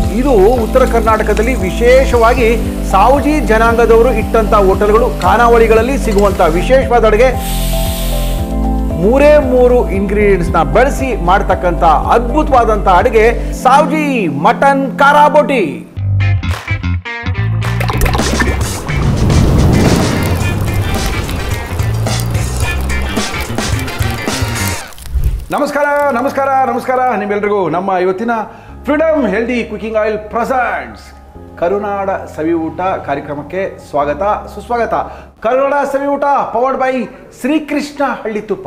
ಇದು ಉತ್ತರ ಕರ್ನಾಟಕದಲ್ಲಿ ವಿಶೇಷವಾಗಿ ಸಾವುಜಿ ಜನಾಂಗದವರು ಇಟ್ಟಂತ ಹೋಟೆಲ್ಗಳು ಖಾನಾವಳಿಗಳಲ್ಲಿ ಸಿಗುವಂತ ವಿಶೇಷವಾದ ಅಡುಗೆ ಮೂರೇ ಮೂರು ಇಂಗ್ರೀಡಿಯೆಂಟ್ಸ್ ನ ಬಳಸಿ ಮಾಡ್ತಕ್ಕಂಥ ಅದ್ಭುತವಾದಂತ ಅಡುಗೆ ಸಾವ್ಜಿ ಮಟನ್ ಕಾರಾಬೋಟಿ ನಮಸ್ಕಾರ ನಮಸ್ಕಾರ ನಮಸ್ಕಾರ ನಿಮ್ಮೆಲ್ರಿಗೂ ನಮ್ಮ ಇವತ್ತಿನ freedom healthy cooking oil presents ಕರುನಾಡ ಸವಿ ಊಟ ಕಾರ್ಯಕ್ರಮಕ್ಕೆ ಸ್ವಾಗತ ಸುಸ್ವಾಗತ ಕರುನಾಡ ಸವಿ ಊಟ ಪವರ್ಡ್ ಬೈ ಶ್ರೀಕೃಷ್ಣ ಹಳ್ಳಿ ತುಪ್ಪ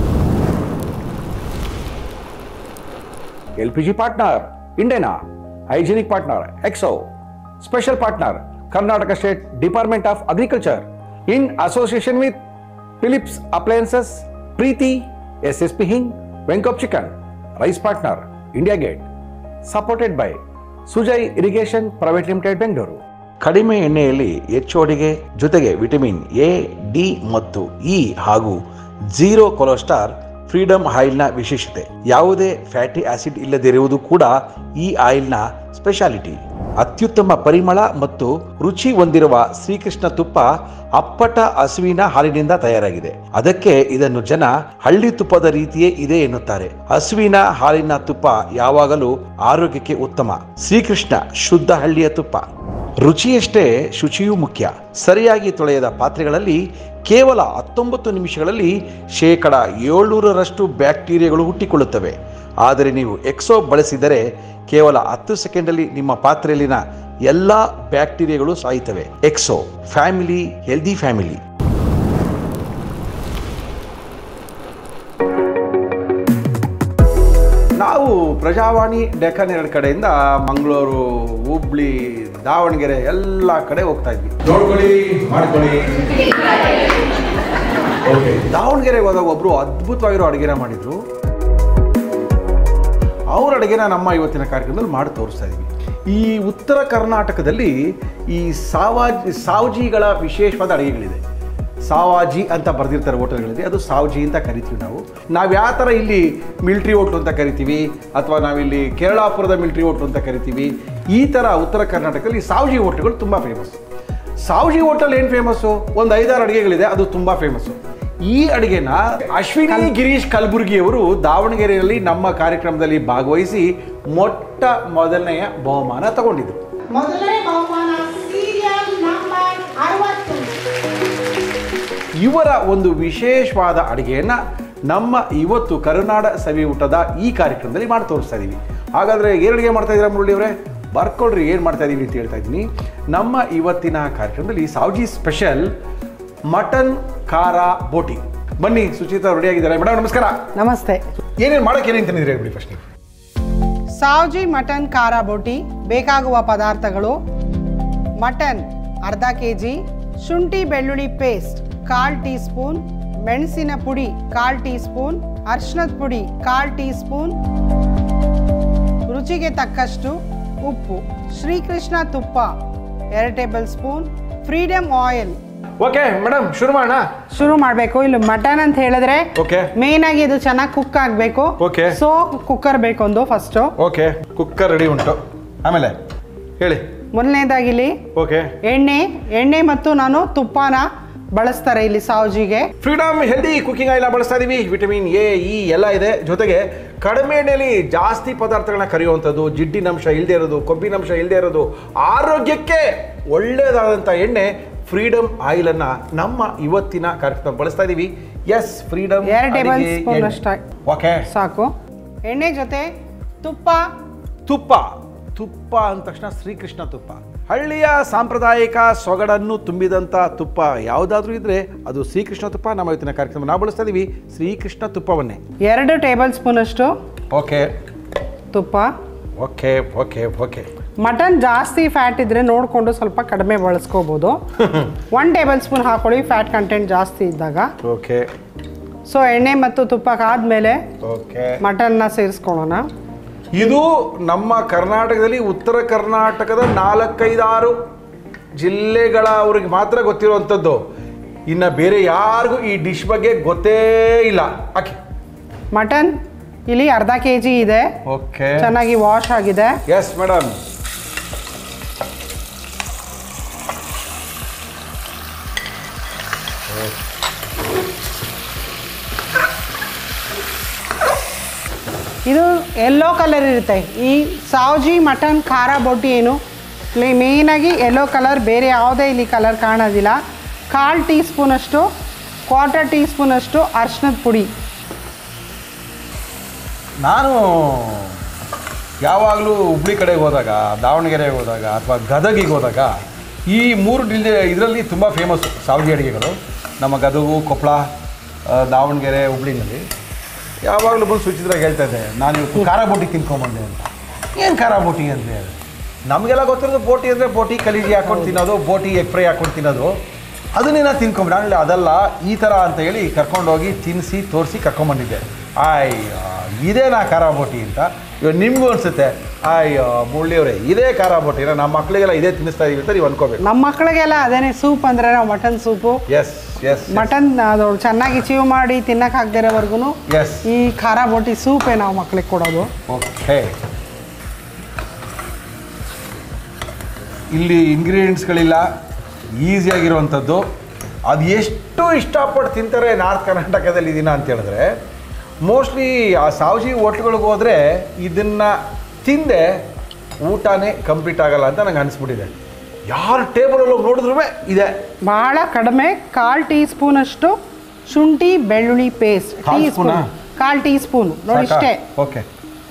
ಎಲ್ ಪಿ ಜಿ ಪಾರ್ಟ್ನರ್ ಇಂಡೇನಾ hygienic partner Exo special partner Karnataka state department of agriculture in association with Philips appliances Preethi S S P hing ವೆಂಕಪ್ chicken rice partner India gate supported by Sujay irrigation private limited Bengaluru ಕಡಿಮೆ ಎಣ್ಣೆಯಲ್ಲಿ ಹೆಚ್ಚು ಅಡಿಗೆ ಜೊತೆಗೆ vitamin A D ಮತ್ತು E ಹಾಗೂ zero cholesterol freedom ಆಯಿಲ್ನ ವಿಶೇಷತೆ ಯಾವುದೇ ಫ್ಯಾಟಿ ಆಸಿಡ್ ಇಲ್ಲದಿರುವುದು ಕೂಡ ಈ ಆಯಿಲ್ನ ಸ್ಪೆಷಾಲಿಟಿ ಅತ್ಯುತ್ತಮ ಪರಿಮಳ ಮತ್ತು ರುಚಿ ಹೊಂದಿರುವ ಶ್ರೀಕೃಷ್ಣ ತುಪ್ಪ ಅಪ್ಪಟ ಹಸುವಿನ ಹಾಲಿನಿಂದ ತಯಾರಾಗಿದೆ ಅದಕ್ಕೆ ಇದನ್ನು ಜನ ಹಳ್ಳಿ ತುಪ್ಪದ ರೀತಿಯೇ ಇದೆ ಎನ್ನುತ್ತಾರೆ ಹಸುವಿನ ಹಾಲಿನ ತುಪ್ಪ ಯಾವಾಗಲೂ ಆರೋಗ್ಯಕ್ಕೆ ಉತ್ತಮ ಶ್ರೀಕೃಷ್ಣ ಶುದ್ಧ ಹಳ್ಳಿಯ ತುಪ್ಪ ರುಚಿಯಷ್ಟೇ ಶುಚಿಯೂ ಮುಖ್ಯ ಸರಿಯಾಗಿ ತೊಳೆಯದ ಪಾತ್ರೆಗಳಲ್ಲಿ ಕೇವಲ ಹತ್ತೊಂಬತ್ತು ನಿಮಿಷಗಳಲ್ಲಿ ಶೇಕಡ ಏಳ್ನೂರರಷ್ಟು ಬ್ಯಾಕ್ಟೀರಿಯಾಗಳು ಹುಟ್ಟಿಕೊಳ್ಳುತ್ತವೆ ಆದರೆ ನೀವು ಎಕ್ಸೋ ಬಳಸಿದರೆ ಕೇವಲ ಹತ್ತು ಸೆಕೆಂಡಲ್ಲಿ ನಿಮ್ಮ ಪಾತ್ರೆಯಲ್ಲಿನ ಎಲ್ಲ ಬ್ಯಾಕ್ಟೀರಿಯಾಗಳು ಸಾಯುತ್ತವೆ ಎಕ್ಸೋ ಫ್ಯಾಮಿಲಿ ಹೆಲ್ದಿ ಫ್ಯಾಮಿಲಿ ನಾವು ಪ್ರಜಾವಾಣಿ ಡೆಕ್ಕನ್ ಎರಡು ಕಡೆಯಿಂದ ಮಂಗಳೂರು ಹುಬ್ಳಿ ದಾವಣಗೆರೆ ಎಲ್ಲ ಕಡೆ ಹೋಗ್ತಾ ಇದ್ವಿ ನೋಡ್ಕೊಳ್ಳಿ ಮಾಡ್ಕೊಳ್ಳಿ ದಾವಣಗೆರೆಗೆ ಹೋದಾಗ ಒಬ್ರು ಅದ್ಭುತವಾಗಿರೋ ಅಡುಗೆನ ಮಾಡಿದ್ರು ಅವ್ರ ಅಡುಗೆನ ನಮ್ಮ ಇವತ್ತಿನ ಕಾರ್ಯಕ್ರಮದಲ್ಲಿ ಮಾಡಿ ತೋರಿಸ್ತಾ ಇದ್ದೀವಿ ಈ ಉತ್ತರ ಕರ್ನಾಟಕದಲ್ಲಿ ಈ ಸಾವಾಜಿ ಸಾವ್ಜಿಗಳ ವಿಶೇಷವಾದ ಅಡುಗೆಗಳಿದೆ ಸಾವಾಜಿ ಅಂತ ಬರೆದಿರ್ತಾರೆ ಹೋಟೆಲ್ಗಳಲ್ಲಿ ಅದು ಸಾವ್ಜಿ ಅಂತ ಕರಿತೀವಿ ನಾವು ನಾವು ಯಾವ ಥರ ಇಲ್ಲಿ ಮಿಲ್ಟ್ರಿ ಹೋಟ್ಲು ಅಂತ ಕರಿತೀವಿ ಅಥವಾ ನಾವಿಲ್ಲಿ ಕೇರಳಾಪುರದ ಮಿಲ್ಟ್ರಿ ಹೋಟ್ಲು ಅಂತ ಕರಿತೀವಿ ಈ ಥರ ಉತ್ತರ ಕರ್ನಾಟಕದಲ್ಲಿ ಸಾವ್ಜಿ ಹೋಟ್ಲುಗಳು ತುಂಬ ಫೇಮಸ್ ಸಾವ್ಜಿ ಹೋಟೆಲ್ ಏನು ಫೇಮಸ್ಸು ಒಂದು ಐದಾರು ಅಡುಗೆಗಳಿದೆ ಅದು ತುಂಬ ಫೇಮಸ್ಸು ಈ ಅಡುಗೆನ ಅಶ್ವಿನಿ ಗಿರೀಶ್ ಕಲಬುರ್ಗಿ ಅವರು ದಾವಣಗೆರೆಯಲ್ಲಿ ನಮ್ಮ ಕಾರ್ಯಕ್ರಮದಲ್ಲಿ ಭಾಗವಹಿಸಿ ಮೊಟ್ಟ ಮೊದಲನೆಯ ಬಹುಮಾನ ತಗೊಂಡಿದ್ರು ಮೊದಲನೇ ಬಹುಮಾನ ಸೀರಿಯಲ್ ನಂಬರ್ ಅರವತ್ತು ಇವರ ಒಂದು ವಿಶೇಷವಾದ ಅಡುಗೆಯನ್ನು ನಮ್ಮ ಇವತ್ತು ಕರುನಾಡ ಸವಿ ಊಟದ ಈ ಕಾರ್ಯಕ್ರಮದಲ್ಲಿ ಮಾಡಿ ತೋರಿಸ್ತಾ ಇದ್ದೀವಿ ಹಾಗಾದರೆ ಏನು ಅಡುಗೆ ಮಾಡ್ತಾ ಇದ್ದೀರಾ ಮುರಳಿ ಅವರೇ ಬರ್ಕೊಳ್ರಿ ಏನು ಮಾಡ್ತಾ ಇದ್ದೀವಿ ಅಂತ ಹೇಳ್ತಾ ಇದ್ದೀನಿ ನಮ್ಮ ಇವತ್ತಿನ ಕಾರ್ಯಕ್ರಮದಲ್ಲಿ ಸಾವ್ಜಿ ಸ್ಪೆಷಲ್ ಮಟನ್ ಖಾರ ಬೋಟಿ ಬನ್ನಿ ಸುಚಿತಾ ರೆಡಿ ಆಗಿದ್ದಾರೆ ಮೇಡಮ್ ನಮಸ್ಕಾರ ನಮಸ್ತೆ ಏನೇನು ಮಾಡೋಕೆ ಏನೇನು ತಂದಿದ್ದೀರಿ ಹೇಳ್ಬಿಡಿ ಫಸ್ಟ್ ನೀವು ಸಾವ್ಜಿ ಮಟನ್ ಖಾರ ಬೋಟಿ ಬೇಕಾಗುವ ಪದಾರ್ಥಗಳು ಮಟನ್ ಅರ್ಧ ಕೆ ಜಿ ಶುಂಠಿ ಬೆಳ್ಳುಳ್ಳಿ ಪೇಸ್ಟ್ ಕಾಲ್ ಟೀ ಸ್ಪೂನ್ ಮೆಣಸಿನ ಪುಡಿ ಕಾಲ್ ಟೀ ಸ್ಪೂನ್ ಅರ್ಶಿನದ ಪುಡಿ ಕಾಲ್ ಟೀ ಸ್ಪೂನ್ ರುಚಿಗೆ ತಕ್ಕಷ್ಟು ಉಪ್ಪು ಶ್ರೀಕೃಷ್ಣ ತುಪ್ಪ ಎರಡು tablespoon freedom oil okay madam ಶುರು ಮಾಡೋಣ ಶುರು ಮಾಡಬೇಕು ಇಲ್ಲಿ ಮಟನ್ ಅಂತ ಹೇಳಿದ್ರೆ Okay. ಮೇನ್ ಆಗಿ ಇದು ಚೆನ್ನಾಗಿ ಕುಕ್ ಆಗಬೇಕು Okay. ಸೊ ಕುಕ್ಕರ್ ಬೇಕೊಂದು ಫಸ್ಟು ಓಕೆ ಕುಕ್ಕರ್ ರೆಡಿ ಉಂಟು ಆಮೇಲೆ ಹೇಳಿ ಮೊದಲನೇದಾಗಿ ಇಲ್ಲಿ ಓಕೆ ಎಣ್ಣೆ ಎಣ್ಣೆ ಮತ್ತು ನಾನು ತುಪ್ಪನ ಬಳಸ್ತಾರೆ ಇಲ್ಲಿ ಸಾವ್ಜಿಗೆ ಫ್ರೀಡಮ್ ಹೆಲ್ದಿ ಕುಕಿಂಗ್ ಆಯಿಲ್ ಬಳಸ್ತಾ ಇದೀವಿ ವಿಟಮಿನ್ ಎ ಇ ಎಲ್ಲ ಇದೆ ಜೊತೆಗೆ ಕಡಿಮೆ ಎಣ್ಣೆಯಲ್ಲಿ ಜಾಸ್ತಿ ಪದಾರ್ಥಗಳನ್ನ ಕರೆಯುವಂಥದ್ದು ಜಿಡ್ಡಿನಂಶ ಇಲ್ಲದೆ ಇರೋದು ಕೊಬ್ಬಿನಂಶ ಇಲ್ಲದೆ ಇರೋದು ಆರೋಗ್ಯಕ್ಕೆ ಒಳ್ಳೆಯದಾದಂಥ ಎಣ್ಣೆ ಫ್ರೀಡಮ್ ಆಯಿಲನ್ನು ನಮ್ಮ ಇವತ್ತಿನ ಕಾರ್ಯಕ್ರಮ ಬಳಸ್ತಾ ಇದೀವಿ ಎಸ್ ಫ್ರೀಡಮ್ ಎರಡು ಟೇಬಲ್ ಸ್ಪೂನ್ ಅಷ್ಟ ಓಕೆ ಸಾಕು ಎಣ್ಣೆ ಜೊತೆ ತುಪ್ಪ ತುಪ್ಪ ತುಪ್ಪ ಅಂದ ತಕ್ಷಣ ಶ್ರೀಕೃಷ್ಣ ತುಪ್ಪ ಹಳ್ಳಿಯ ಸಾಂಪ್ರದಾಯಿಕ ಸೊಗಡನ್ನು ತುಂಬಿದಂಥ ತುಪ್ಪ ಯಾವುದಾದ್ರೂ ಇದ್ರೆ ಅದು ಶ್ರೀಕೃಷ್ಣ ತುಪ್ಪ ನಮ್ಮ ಇವತ್ತಿನ ಕಾರ್ಯಕ್ರಮ ನಾವು ಬಳಸ್ತಾ ಇದೀವಿ ಶ್ರೀಕೃಷ್ಣ ತುಪ್ಪವನ್ನೇ ಎರಡು ಟೇಬಲ್ ಸ್ಪೂನ್ ಅಷ್ಟು ಓಕೆ ತುಪ್ಪ ಓಕೆ ಓಕೆ ಓಕೆ ಮಟನ್ ಜಾಸ್ತಿ ಫ್ಯಾಟ್ ಇದ್ರೆ ನೋಡಿಕೊಂಡು ಸ್ವಲ್ಪ ಕಡಿಮೆ ಬಳಸ್ಕೋಬೋದು ಒನ್ ಟೇಬಲ್ ಸ್ಪೂನ್ ಹಾಕೊಳ್ಳಿ ಫ್ಯಾಟ್ ಕಂಟೆಂಟ್ ಜಾಸ್ತಿ ಇದ್ದಾಗ ಓಕೆ ಸೊ ಎಣ್ಣೆ ಮತ್ತು ತುಪ್ಪಕ್ಕಾದ್ಮೇಲೆ ಓಕೆ ಮಟನ್ನ ಸೇರಿಸ್ಕೊಳ್ಳೋಣ ಇದು ನಮ್ಮ ಕರ್ನಾಟಕದಲ್ಲಿ ಉತ್ತರ ಕರ್ನಾಟಕದ ನಾಲ್ಕೈದಾರು ಜಿಲ್ಲೆಗಳ ಅವ್ರಿಗೆ ಮಾತ್ರ ಗೊತ್ತಿರುವಂಥದ್ದು ಇನ್ನು ಬೇರೆ ಯಾರಿಗೂ ಈ ಡಿಶ್ ಬಗ್ಗೆ ಗೊತ್ತೇ ಇಲ್ಲ ಹಾಕಿ ಮಟನ್ ಇಲ್ಲಿ ಅರ್ಧ ಕೆ ಜಿ ಇದೆ ಓಕೆ ಚೆನ್ನಾಗಿ ವಾಶ್ ಆಗಿದೆ ಎಸ್ ಮೇಡಮ್ ಇದು ಯೆಲ್ಲೋ ಕಲರ್ ಇರುತ್ತೆ ಈ ಸಾವ್ಜಿ ಮಟನ್ ಖಾರ ಬೋಟಿ ಏನು ಪ್ಲೇ ಮೇಯ್ನಾಗಿ ಯೆಲ್ಲೋ ಕಲರ್ ಬೇರೆ ಯಾವುದೇ ಇಲ್ಲಿ ಕಲರ್ ಕಾಣೋದಿಲ್ಲ ಕಾಲು ಟೀ ಸ್ಪೂನಷ್ಟು ಕ್ವಾರ್ಟರ್ ಟೀ ಸ್ಪೂನಷ್ಟು ಅರ್ಶಿನದ ಪುಡಿ ನಾನು ಯಾವಾಗಲೂ ಹುಬ್ಳಿ ಕಡೆಗೆ ಹೋದಾಗ ದಾವಣಗೆರೆಗೆ ಹೋದಾಗ ಅಥವಾ ಗದಗಿಗೆ ಹೋದಾಗ ಈ ಮೂರು ಡಿಲ್ಲೆ ಇದರಲ್ಲಿ ತುಂಬ ಫೇಮಸ್ಸು ಸಾವಿಗೆ ಅಡುಗೆಗಳು ನಮ್ಮ ಗದಗು ಕೊಪ್ಪಳ ಆ, ದಾವಣಗೆರೆ ಹುಬ್ಳಿನಲ್ಲಿ ಯಾವಾಗಲೂ ಬಂದು ಸುಚಿದ್ರಾಗ ಹೇಳ್ತಾ ಇದ್ದೆ ನಾನು ಇವತ್ತು ಖಾರ ಬೋಟಿ ತಿನ್ಕೊಂಬಂದೆ ಅಂತ ಏನು ಖಾರ ಬೋಟಿ ಅಂತ ಹೇಳಿ ನಮಗೆಲ್ಲ ಗೊತ್ತಿರೋದು ಬೋಟಿ ಅಂದರೆ ಬೋಟಿ ಕಲೀಜಿ ಹಾಕೊಂಡು ತಿನ್ನೋದು ಬೋಟಿ ಎಗ್ ಫ್ರೈ ಹಾಕೊಂಡು ತಿನ್ನೋದು ಅದನ್ನೇ ನಾನು ತಿನ್ಕೊಂಬಿಟ್ಟು ನಾನು ಹೇಳಿದೆ, ಅದಲ್ಲ ಈ ಥರ ಅಂತ ಹೇಳಿ ಕರ್ಕೊಂಡೋಗಿ ತಿನ್ನಿಸಿ ತೋರಿಸಿ ಕರ್ಕೊಂಬಂದಿದ್ದೆ ಅಯ್ಯ ಇದೇ ನಾ ಖಾರ ಬೋಟಿ ಅಂತ ಇವಾಗ ನಿಮಗೂ ಅನಿಸುತ್ತೆ ಅಯ್ಯೋ ಮುಳ್ಳಿಯವರೇ ಇದೇ ಖಾರ ಬೋಟಿನ ನಮ್ಮ ಮಕ್ಕಳಿಗೆಲ್ಲ ಇದೇ ತಿನ್ನಿಸ್ತಾ ಇದೀವಿ ಅಂತ ನೀವು ಅನ್ಕೋಬೇಕು ನಮ್ಮ ಮಕ್ಕಳಿಗೆಲ್ಲ ಅದೇನೆ ಸೂಪ್ ಅಂದರೆ ನಾವು mutton soup yes yes mutton ಅದು ಚೆನ್ನಾಗಿ ಚೀವ್ ಮಾಡಿ ತಿನ್ನಕ್ಕೆ ಆಗದಿರೋವರೆಗೂ ಎಸ್ ಈ ಖಾರ ಬೋಟಿ ಸೂಪೇ ನಾವು ಮಕ್ಳಿಗೆ ಕೊಡೋದು ಓಕೆ ಇಲ್ಲಿ ಇಂಗ್ರೀಡಿಯೆಂಟ್ಸ್ಗಳಿಲ್ಲ ಈಸಿಯಾಗಿರುವಂಥದ್ದು ಅದು ಎಷ್ಟು ಇಷ್ಟಪಟ್ಟು ತಿಂತಾರೆ ನಾರ್ತ್ ಕರ್ನಾಟಕದಲ್ಲಿ ದಿನ ಅಂತ ಹೇಳಿದ್ರೆ ಮೋಸ್ಟ್ಲಿ ಆ ಸಾವಜಿ ಹೋಟ್ಲ್ಗಳಿಗೆ ಹೋದರೆ ಇದನ್ನು ತಿಂದೆ ಊಟನೇ ಕಂಪ್ಲೀಟ್ ಆಗಲ್ಲ ಅಂತ ನಂಗೆ ಅನಿಸ್ಬಿಟ್ಟಿದೆ ಯಾರು ಟೇಬಲಲ್ಲಿ ಹೋಗಿ ನೋಡಿದ್ರೂ ಇದೆ ಭಾಳ ಕಡಿಮೆ ಕಾಲು ಟೀ ಸ್ಪೂನಷ್ಟು ಶುಂಠಿ ಬೆಳ್ಳುಳ್ಳಿ ಪೇಸ್ಟ್ ಟೀ ಕಾಲ್ ಸ್ಪೂನ್ ಸ್ಪೂನಾ? ಕಾಲು ಟೀ ಸ್ಪೂನ್ ನೋಡಿ ಇಷ್ಟೇ ಓಕೆ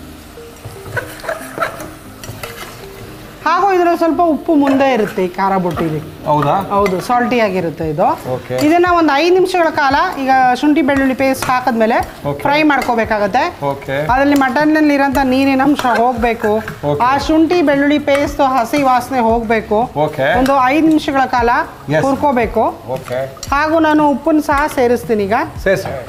ಹಾಗೂ ಇದರಲ್ಲಿ ಸ್ವಲ್ಪ ಉಪ್ಪು ಮುಂದೆ ಇರುತ್ತೆ ಈ ಖಾರ ಬುಟ್ಟಿಲಿ ಹೌದಾ ಹೌದು ಸಾಲ್ಟಿ ಆಗಿರುತ್ತೆ ಇದು Okay. ಇದನ್ನ ಒಂದು ಐದು ನಿಮಿಷಗಳ ಕಾಲ ಈಗ ಶುಂಠಿ ಬೆಳ್ಳುಳ್ಳಿ ಪೇಸ್ಟ್ ಹಾಕಿದ್ಮೇಲೆ Okay. ಫ್ರೈ ಮಾಡ್ಕೋಬೇಕಾಗತ್ತೆ ಓಕೆ ಅದರಲ್ಲಿ ಮಟನ್ನಲ್ಲಿ ಇರೋಂಥ ನೀರಿನ ಅಂಶ ಹೋಗಬೇಕು Okay. ಆ ಶುಂಠಿ ಬೆಳ್ಳುಳ್ಳಿ ಪೇಸ್ಟ್ ಹಸಿ ವಾಸನೆ ಹೋಗಬೇಕು Okay. ಒಂದು ಐದು ನಿಮಿಷಗಳ ಕಾಲ Yes. ಹುರ್ಕೋಬೇಕು ಓಕೆ ಹಾಗೂ ನಾನು ಉಪ್ಪನ್ನು ಸಹ ಸೇರಿಸ್ತೀನಿ ಈಗ ಸರಿ ಸರ್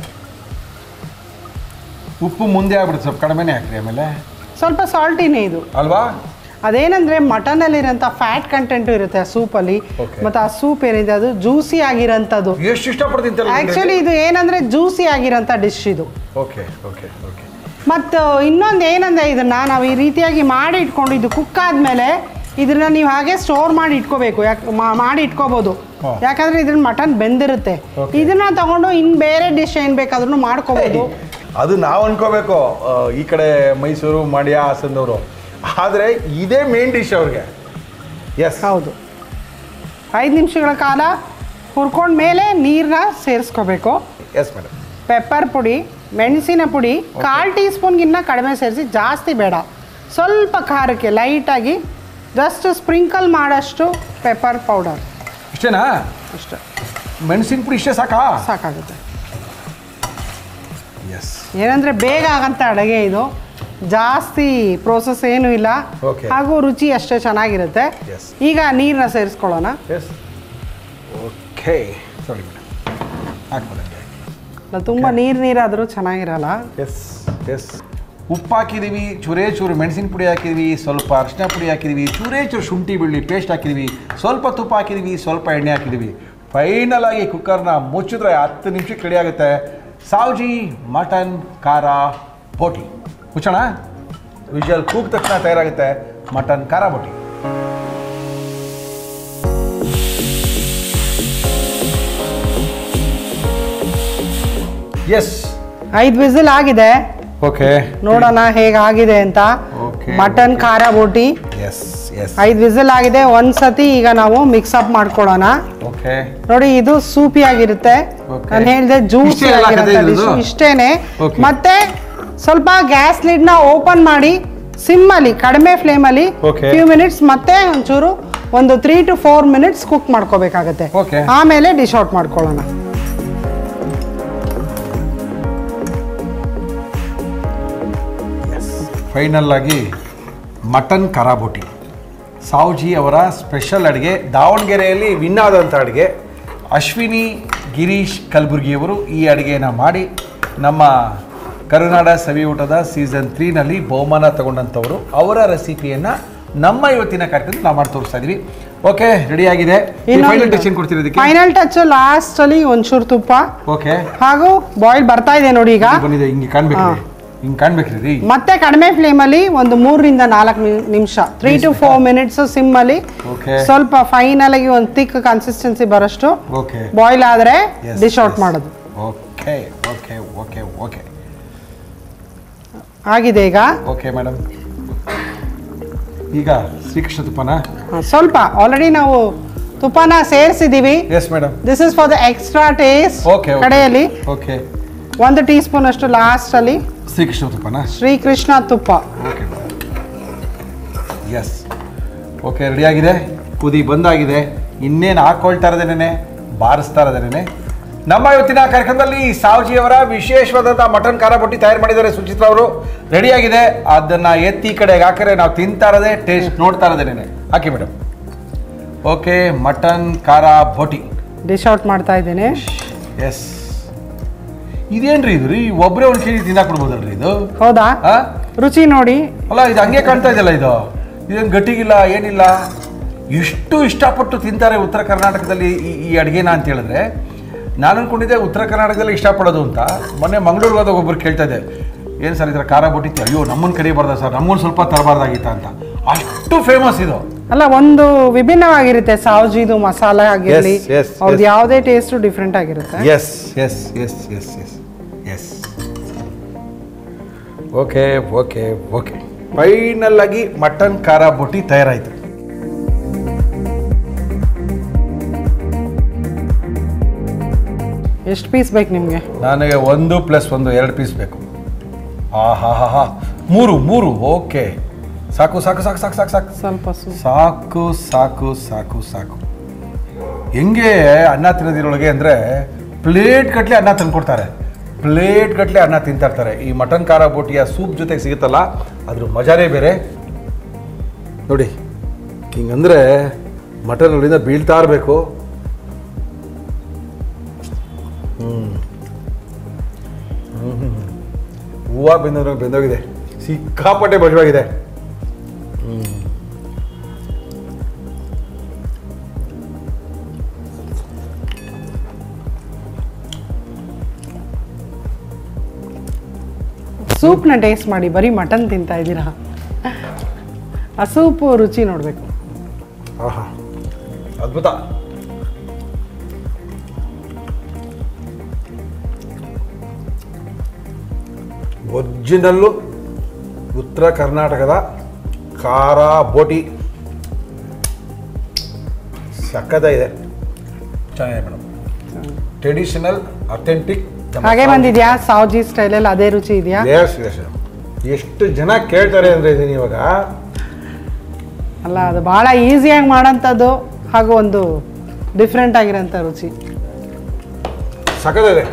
ಉಪ್ಪು ಮುಂದೆ ಆಗ್ಬಿಡುತ್ತೆ ಸ್ವಲ್ಪ ಕಡಿಮೆನೇ ಹಾಕ್ರಿ ಆಮೇಲೆ ಸ್ವಲ್ಪ ಸಾಲ್ಟಿನೇ ಇದು ಅಲ್ವಾ ಅದೇನಂದ್ರೆ ಮಟನಲ್ಲಿರೋಂಥ ಫ್ಯಾಟ್ ಕಂಟೆಂಟ್ ಇರುತ್ತೆ ಆ ಸೂಪಲ್ಲಿ Okay. ಮತ್ತು ಆ ಸೂಪ್ ಏನಿದೆ ಅದು ಜ್ಯೂಸಿ ಆಗಿರೋಂಥದ್ದು ಎಷ್ಟು ಇಷ್ಟಪಟ್ಟು ತಿಂತಾರೆ ಆ್ಯಕ್ಚುಲಿ ಇದು ಏನಂದ್ರೆ ಜ್ಯೂಸಿ ಆಗಿರೋಂಥ ಡಿಶ್ ಇದು ಓಕೆ ಓಕೆ ಓಕೆ ಮತ್ತು ಇನ್ನೊಂದು ಏನಂದ್ರೆ ಇದನ್ನ ನಾವು ಈ ರೀತಿಯಾಗಿ ಮಾಡಿ ಇಟ್ಕೊಂಡು ಇದು ಕುಕ್ ಆದಮೇಲೆ ಇದನ್ನ ನೀವು ಹಾಗೆ ಸ್ಟೋರ್ ಮಾಡಿ ಇಟ್ಕೋಬೇಕು ಯಾಕೆ ಮಾಡಿ ಇಟ್ಕೋಬೋದು ಹಾ. ಯಾಕಂದ್ರೆ ಇದ್ರಲ್ಲಿ ಮಟನ್ ಬೆಂದಿರುತ್ತೆ Okay. ಇದನ್ನ ತಗೊಂಡು ಇನ್ನು ಬೇರೆ ಡಿಶ್ ಏನು ಬೇಕಾದ್ರೂ ಮಾಡ್ಕೋಬೋದು ಅದು ನಾವು ಅನ್ಕೋಬೇಕು ಆ, ಈ ಕಡೆ ಮೈಸೂರು ಮಂಡ್ಯ ಹಾಸನದವರು ಆದರೆ ಇದೇ ಮೇನ್ ಡಿಶ್ ಅವ್ರಿಗೆ ಎಸ್ ಹೌದು ಐದು ನಿಮಿಷಗಳ ಕಾಲ ಹುರ್ಕೊಂಡ ಮೇಲೆ ನೀರನ್ನ ಸೇರಿಸ್ಕೋಬೇಕು ಎಸ್ ಮೇಡಮ್ ಪೆಪ್ಪರ್ ಪುಡಿ ಮೆಣಸಿನ ಪುಡಿ ಕಾಲು ಟೀ ಸ್ಪೂನ್ಗಿನ್ನ ಕಡಿಮೆ ಸೇರಿಸಿ ಜಾಸ್ತಿ ಬೇಡ ಸ್ವಲ್ಪ ಖಾರಕ್ಕೆ ಲೈಟಾಗಿ ಜಸ್ಟ್ ಸ್ಪ್ರಿಂಕಲ್ ಮಾಡೋಷ್ಟು ಪೆಪ್ಪರ್ ಪೌಡರ್ ಇಷ್ಟೇನಾ ಇಷ್ಟ ಮೆಣಸಿನ ಪುಡಿ ಇಷ್ಟೇ ಸಾಕಾ ಸಾಕಾಗುತ್ತೆ ಎಸ್ ಏನಂದರೆ ಬೇಗ ಆಗಂತ ಅಡುಗೆ ಇದು ಜಾಸ್ತಿ ಪ್ರೋಸೆಸ್ ಏನೂ ಇಲ್ಲ Okay. ಹಾಗೂ ರುಚಿ ಅಷ್ಟೇ ಚೆನ್ನಾಗಿರುತ್ತೆ Yes. ಈಗ ನೀರನ್ನ ಸೇರಿಸ್ಕೊಳ್ಳೋಣ ಎಸ್ ಓಕೆ ಸಾರಿ ಮೇಡಮ್ ಹಾಕ್ಬೋದಂಗೆ ತುಂಬ ನೀರು ನೀರಾದರೂ ಚೆನ್ನಾಗಿರಲ್ಲ ಎಸ್ ಎಸ್ ಉಪ್ಪು ಹಾಕಿದ್ದೀವಿ ಚೂರೇ ಚೂರು ಮೆಣಸಿನ ಪುಡಿ ಹಾಕಿದ್ವಿ ಸ್ವಲ್ಪ ಅರಿಶಿನ ಪುಡಿ ಹಾಕಿದ್ವಿ ಚೂರೇ ಚೂರು ಶುಂಠಿ ಬೆಳ್ಳಿ ಪೇಸ್ಟ್ ಹಾಕಿದ್ವಿ ಸ್ವಲ್ಪ ತುಪ್ಪ ಹಾಕಿದ್ವಿ ಸ್ವಲ್ಪ ಎಣ್ಣೆ ಹಾಕಿದ್ವಿ ಫೈನಲ್ ಆಗಿ ಕುಕ್ಕರ್ನ ಮುಚ್ಚಿದ್ರೆ ಹತ್ತು ನಿಮಿಷಕ್ಕೆ ರೆಡಿ ಆಗುತ್ತೆ ಸಾವ್ಜಿ ಮಟನ್ ಖಾರ ಬೋಟಿ ಮುಚ್ಚೋಣ ವಿಜುವಲ್ ಕೂಗ್ ತಕ್ಷಣ ತಯಾರಾಗುತ್ತೆ ಮಟನ್ ಖಾರ ಬೋಟಿ ಎಸ್ ಐದು ವಿಸಿಲ್ ಆಗಿದೆ ಓಕೆ ನೋಡೋಣ ಹೇಗಾಗಿದೆ ಅಂತ Okay. ಮಟನ್ ಖಾರ ಬೋಟಿ ಎಸ್ ಎಸ್ ಐದು ವಿಸಿಲ್ ಆಗಿದೆ ಒಂದ್ಸತಿ ಈಗ ನಾವು ಮಿಕ್ಸ್ ಅಪ್ ಮಾಡ್ಕೊಳ್ಳೋಣ ಓಕೆ ನೋಡಿ ಇದು ಸೂಪಿ ಆಗಿರುತ್ತೆ Okay. ನಾನು ಹೇಳಿದೆ ಜ್ಯೂಸಿ ಇಷ್ಟೇ ಅಲ್ಲ ಕಥೆ ಆಗಿರುತ್ತೆ ಇರೋದು? dish. ಇಷ್ಟೇನೆ Okay. ಮತ್ತೆ ಸ್ವಲ್ಪ ಗ್ಯಾಸ್ ಲಿಡ್ನ ಓಪನ್ ಮಾಡಿ ಸಿಮ್ಮಲ್ಲಿ ಕಡಿಮೆ ಫ್ಲೇಮಲ್ಲಿ Okay. ಫ್ಯೂ ಮಿನಿಟ್ಸ್ ಮತ್ತೆ ಒಂಚೂರು ಒಂದು three to four minutes cook ಮಾಡ್ಕೋಬೇಕಾಗತ್ತೆ Okay. ಆಮೇಲೆ ಡಿಶ್ ಔಟ್ ಮಾಡ್ಕೊಳ್ಳೋಣ ಫೈನಲ್ ಆಗಿ ಮಟನ್ ಕರಾಬೋಟಿ ಸಾವ್ಜಿ ಅವರ ಸ್ಪೆಷಲ್ ಅಡುಗೆ ದಾವಣಗೆರೆಯಲ್ಲಿ ವಿನ್ ಆದಂಥ ಅಡುಗೆ ಅಶ್ವಿನಿ ಗಿರೀಶ್ ಕಲಬುರ್ಗಿಯವರು ಈ ಅಡುಗೆಯನ್ನು ಮಾಡಿ ನಮ್ಮ ಕರುನಾಡ ಸವಿ ಊಟದ ಸೀಸನ್ ತ್ರೀನಲ್ಲಿ ಬಹುಮಾನ ತಗೊಂಡಂಥವರು ಅವರ ರೆಸಿಪಿಯನ್ನು ನಮ್ಮ ಇವತ್ತಿನ ಕಾರ್ಯಕ್ರಮದಲ್ಲಿ ನಾವು ಮಾಡಿ ತೋರಿಸ್ತಾ ಇದೀವಿ ಓಕೆ ರೆಡಿ ಆಗಿದೆ ಫೈನಲ್ ಟಚ್ ಏನು ಕೊಡ್ತಿರೋದಕ್ಕೆ ಫೈನಲ್ ಟಚ್ ಲಾಸ್ಟ್ ಅಲ್ಲಿ ಒಂಚೂರು ತುಪ್ಪ ಓಕೆ ಹಾಗೂ ಬಾಯ್ಲ್ ಬರ್ತಾ ಇದೆ ನೋಡಿ ಈಗ ಬಂದಿದೆ ಹಿಂಗೆ ಕಾಣ್ಬೇಕ್ರಿ ಹಾ. ಹಿಂಗೆ ಕಾಣ್ಬೇಕ್ರಿ ರೀ ಮತ್ತೆ ಕಡಿಮೆ ಫ್ಲೇಮಲ್ಲಿ ಒಂದು ಮೂರರಿಂದ ನಾಲ್ಕು ನಿಮಿಷ ತ್ರೀ ಟು ಫೋರ್ ಮಿನಿಟ್ಸ್ ಸಿಮ್ಮಲ್ಲಿ Okay. ಸ್ವಲ್ಪ ಫೈನಲ್ ಆಗಿ ಒಂದು ತಿಕ್ ಕನ್ಸಿಸ್ಟೆನ್ಸಿ ಬರೋಷ್ಟು ಓಕೆ ಬಾಯ್ಲ್ ಆದರೆ Yes, ಡಿಶ್ ಔಟ್ yes. ಮಾಡೋದು ಓಕೆ ಓಕೆ ಓಕೆ ಓಕೆ ಆಗಿದೆ ಈಗ ಓಕೆ ಮೇಡಮ್ ಈಗ ಶ್ರೀಕೃಷ್ಣ ತುಪ್ಪನ ಹಾ, ಸ್ವಲ್ಪ ಆಲ್ರೆಡಿ ನಾವು ತುಪ್ಪನ ಸೇರಿಸಿದೀವಿ yes madam this is for the extra taste Okay, okay. ಕಡೆಯಲ್ಲಿ ಓಕೆ ಒಂದು ಟೀ ಸ್ಪೂನ್ ಅಷ್ಟು ಲಾಸ್ಟ್ ಅಲ್ಲಿ ಶ್ರೀಕೃಷ್ಣ ತುಪ್ಪನ ಶ್ರೀಕೃಷ್ಣ ತುಪ್ಪ ಓಕೆ ಎಸ್ ಓಕೆ ರೆಡಿಯಾಗಿದೆ ಕುದಿ ಬಂದಾಗಿದೆ ಇನ್ನೇನು ಹಾಕ್ಕೊಳ್ತಾ ಇರೋದೇನೆ ಬಾರಿಸ್ತಾ ಇರೋದೇನೆ ನಮ್ಮ ಇವತ್ತಿನ ಕಾರ್ಯಕ್ರಮದಲ್ಲಿ ಸಾವ್ಜಿಯವರ ವಿಶೇಷವಾದಂಥ ಮಟನ್ ಖಾರ ಬೊಟ್ಟಿ ತಯಾರು ಮಾಡಿದ್ದಾರೆ ಸುಚಿತ್ರ ಅವರು ರೆಡಿಯಾಗಿದೆ ಅದನ್ನು ಎತ್ತಿ ಈ ಕಡೆಗೆ ಹಾಕಿದ್ರೆ ನಾವು ತಿಂತಾ ಇರೋದೇ ಟೇಸ್ಟ್ ನೋಡ್ತಾ ಇರೋದೇನೆ ಹಾಕಿ ಮೇಡಮ್ ಓಕೆ ಮಟನ್ ಖಾರ ಬೋಟಿ ಡಿಶ್ ಔಟ್ ಮಾಡ್ತಾ ಇದ್ದೇನೆ ಎಸ್ ಇದೇನ್ರಿ ಇದು ರೀ ಒಬ್ಬರೇ ಒಂದು ಕೆ ಜಿ ತಿನ್ನಾಕ್ಬಿಡ್ಬೋದಲ್ರಿ ಇದು ಹೌದಾ ಆ ರುಚಿ ನೋಡಿ ಅಲ್ಲ ಇದು ಹಂಗೆ ಕಾಣ್ತಾ ಇದೆಯಲ್ಲ ಇದು ಇದೇನು ಗಟ್ಟಿಗಿಲ್ಲ ಏನಿಲ್ಲ ಎಷ್ಟು ಇಷ್ಟಪಟ್ಟು ತಿಂತಾರೆ ಉತ್ತರ ಕರ್ನಾಟಕದಲ್ಲಿ ಈ ಈ ಅಡುಗೆನ ಅಂತ ಹೇಳಿದ್ರೆ ನಾನು ಅನ್ಕೊಂಡಿದ್ದೆ ಉತ್ತರ ಕರ್ನಾಟಕದಲ್ಲಿ ಇಷ್ಟಪಡೋದು ಅಂತ ಮೊನ್ನೆ ಮಂಗಳೂರಿಗೆ ಹೋದಾಗ ಒಬ್ಬರು ಕೇಳ್ತಾ ಇದ್ದೆ ಏನು ಸರ್ ಇದರ ಖಾರ ಬುಟ್ಟಿತ್ತು ಅಯ್ಯೋ ನಮ್ಮನ್ನು ಕರಿಬಾರ್ದ ಸರ್ ನಮ್ಮನ್ನು ಸ್ವಲ್ಪ ತರಬಾರ್ದಾಗಿತ್ತ ಅಂತ ಅಷ್ಟು ಫೇಮಸ್ ಇದು ಅಲ್ಲ ಒಂದು ವಿಭಿನ್ನವಾಗಿರುತ್ತೆ ಸಾವ್ಜಿದು ಮಸಾಲ ಆಗಿರಲಿ Yes, yes, ಅವ್ರದ್ದು yes. ಯಾವುದೇ ಟೇಸ್ಟು ಡಿಫ್ರೆಂಟ್ ಆಗಿರುತ್ತೆ yes yes yes yes yes yes okay okay okay final ಆಗಿ ಮಟನ್ ಖಾರ ಬೊಟ್ಟಿ ತಯಾರಾಯಿತು ಎಷ್ಟು ಪೀಸ್ ಬೇಕು ನಿಮಗೆ ನನಗೆ ಒಂದು ಪ್ಲಸ್ ಒಂದು ಎರಡು ಪೀಸ್ ಬೇಕು ಆ ಹಾ ಹಾ ಹಾ ಮೂರು ಮೂರು ಓಕೆ ಸಾಕು ಸಾಕು ಸಾಕು ಸಾಕು ಸಾಕು ಸಾಕು ಸ್ವಲ್ಪ ಸು ಸಾಕು ಸಾಕು ಸಾಕು ಸಾಕು ಹೆಂಗೆ ಅನ್ನ ತಿನ್ನೋದಿರೊಳಗೆ ಅಂದರೆ ಪ್ಲೇಟ್ ಗಟ್ಟಲೆ ಅನ್ನ ತಂದ್ಕೊಡ್ತಾರೆ ಪ್ಲೇಟ್ ಗಟ್ಟಲೆ ಅನ್ನ ತಿಂತಾ ಇರ್ತಾರೆ ಈ ಮಟನ್ ಖಾರ ಬೋಟಿಯ ಸೂಪ್ ಜೊತೆಗೆ ಸಿಗುತ್ತಲ್ಲ ಅದ್ರ ಮಜಾನೇ ಬೇರೆ ನೋಡಿ ಹಿಂಗಂದ್ರೆ ಮಟನ್ ಅಲ್ಲಿಂದ ಬೀಳ್ತಾ ಇರಬೇಕು ಹೂವು ಬೆಂದ ಬೆಂದೋಗಿದೆ ಸಿಕ್ಕಾಪಟ್ಟೆ ಬಜವಾಗಿದೆ ಸೂಪ್ನ ಟೇಸ್ಟ್ ಮಾಡಿ ಬರೀ ಮಟನ್ ತಿಂತಾ ಇದ್ದೀರಾ ಆ ಸೂಪು ರುಚಿ ನೋಡಬೇಕು ಆಹಾ ಅದ್ಭುತ ಒರಿಜಿನಲ್ಲು ಉತ್ತರ ಕರ್ನಾಟಕದ ಖಾರ ಬೋಟಿ ಸಕ್ಕದ ಇದೆ ಚೆನ್ನಾಗಿದೆ ಮೇಡಮ್ ಟ್ರೆಡಿಷನಲ್ ಅಥೆಂಟಿಕ್ ಹಾಗೆ ಬಂದಿದ್ಯಾ ಸಾವ್ಜಿ ಸ್ಟೈಲಲ್ಲಿ ಅದೇ ರುಚಿ ಇದೆಯಾ ಎಸ್ ಎಸ್ ಎಷ್ಟು ಜನ ಕೇಳ್ತಾರೆ ಅಂದರೆ ಇದೀನಿ ಇವಾಗ ಅಲ್ಲ ಅದು ಭಾಳ ಈಸಿಯಾಗಿ ಮಾಡೋಂಥದ್ದು ಹಾಗೂ ಒಂದು ಡಿಫ್ರೆಂಟ್ ಆಗಿರೋಂಥ ರುಚಿ ಸಖತ್ತಿದೆ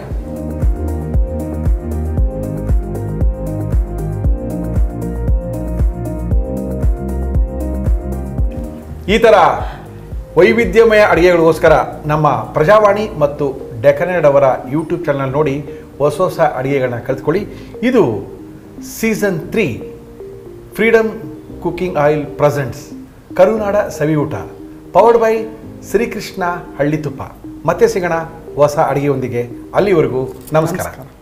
ಈ ಥರ ವೈವಿಧ್ಯಮಯ ಅಡುಗೆಗಳಿಗೋಸ್ಕರ ನಮ್ಮ ಪ್ರಜಾವಾಣಿ ಮತ್ತು ಡೆಕನೆಡ್ ಅವರ ಯೂಟ್ಯೂಬ್ ಚಾನಲ್ ನೋಡಿ ಹೊಸ ಹೊಸ ಅಡುಗೆಗಳನ್ನ ಕಲ್ತ್ಕೊಳ್ಳಿ ಇದು season three freedom cooking oil presents ಕರುನಾಡ ಸವಿಯೂಟ ಪವರ್ಡ್ ಬೈ ಶ್ರೀಕೃಷ್ಣ ಹಳ್ಳಿ ತುಪ್ಪ ಮತ್ತೆ ಸಿಗೋಣ ಹೊಸ ಅಡುಗೆಯೊಂದಿಗೆ ಅಲ್ಲಿವರೆಗೂ ನಮಸ್ಕಾರ